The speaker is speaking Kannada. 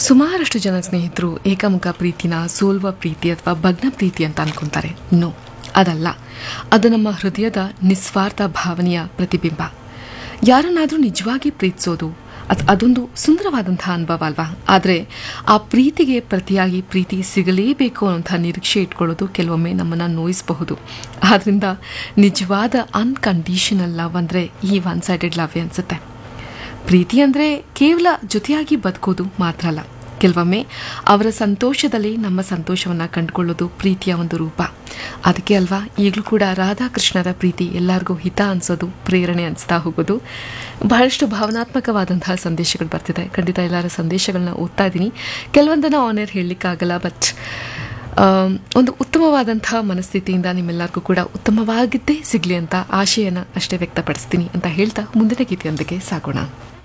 ಸುಮಾರಷ್ಟು ಜನ ಸ್ನೇಹಿತರು ಏಕಮುಖ ಪ್ರೀತಿನ ಸೋಲ್ವ ಪ್ರೀತಿ ಅಥವಾ ಭಗ್ನ ಪ್ರೀತಿ ಅಂತ ಅನ್ಕೊಂತಾರೆ ನೋ ಅದಲ್ಲ ಅದು ನಮ್ಮ ಹೃದಯದ ನಿಸ್ವಾರ್ಥ ಭಾವನೆಯ ಪ್ರತಿಬಿಂಬ ಯಾರನ್ನಾದರೂ ನಿಜವಾಗಿ ಪ್ರೀತಿಸೋದು ಅದು ಅದೊಂದು ಸುಂದರವಾದಂತಹ ಅನುಭವ ಅಲ್ವಾ ಆದರೆ ಆ ಪ್ರೀತಿಗೆ ಪ್ರತಿಯಾಗಿ ಪ್ರೀತಿ ಸಿಗಲೇಬೇಕು ಅನ್ನೋಂಥ ನಿರೀಕ್ಷೆ ಇಟ್ಕೊಳ್ಳೋದು ಕೆಲವೊಮ್ಮೆ ನಮ್ಮನ್ನು ನೋಯಿಸಬಹುದು ಆದ್ದರಿಂದ ನಿಜವಾದ ಅನ್ಕಂಡೀಷನಲ್ ಲವ್ ಅಂದರೆ ಈ ಒನ್ ಸೈಡೆಡ್ ಲವ್ ಅನಿಸುತ್ತೆ ಪ್ರೀತಿ ಅಂದರೆ ಕೇವಲ ಜೊತೆಯಾಗಿ ಬದುಕೋದು ಮಾತ್ರ ಅಲ್ಲ ಕೆಲವೊಮ್ಮೆ ಅವರ ಸಂತೋಷದಲ್ಲಿ ನಮ್ಮ ಸಂತೋಷವನ್ನು ಕಂಡುಕೊಳ್ಳೋದು ಪ್ರೀತಿಯ ಒಂದು ರೂಪ ಅದಕ್ಕೆ ಅಲ್ವಾ ಈಗಲೂ ಕೂಡ ರಾಧಾಕೃಷ್ಣರ ಪ್ರೀತಿ ಎಲ್ಲರಿಗೂ ಹಿತ ಅನಿಸೋದು ಪ್ರೇರಣೆ ಅನಿಸ್ತಾ ಹೋಗೋದು ಬಹಳಷ್ಟು ಭಾವನಾತ್ಮಕವಾದಂತಹ ಸಂದೇಶಗಳು ಬರ್ತಿದೆ ಖಂಡಿತ ಎಲ್ಲರ ಸಂದೇಶಗಳನ್ನ ಓದ್ತಾ ಇದ್ದೀನಿ ಕೆಲವೊಂದನ್ನು ಆನರ್ ಹೇಳಲಿಕ್ಕಾಗಲ್ಲ ಬಟ್ ಒಂದು ಉತ್ತಮವಾದಂತಹ ಮನಸ್ಥಿತಿಯಿಂದ ನಿಮ್ಮೆಲ್ಲರಿಗೂ ಕೂಡ ಉತ್ತಮವಾಗಿದ್ದೇ ಸಿಗಲಿ ಅಂತ ಆಶಯನ ಅಷ್ಟೇ ವ್ಯಕ್ತಪಡಿಸ್ತೀನಿ ಅಂತ ಹೇಳ್ತಾ ಮುಂದಿನ ಗೀತೆಯೊಂದಿಗೆ ಸಾಗೋಣ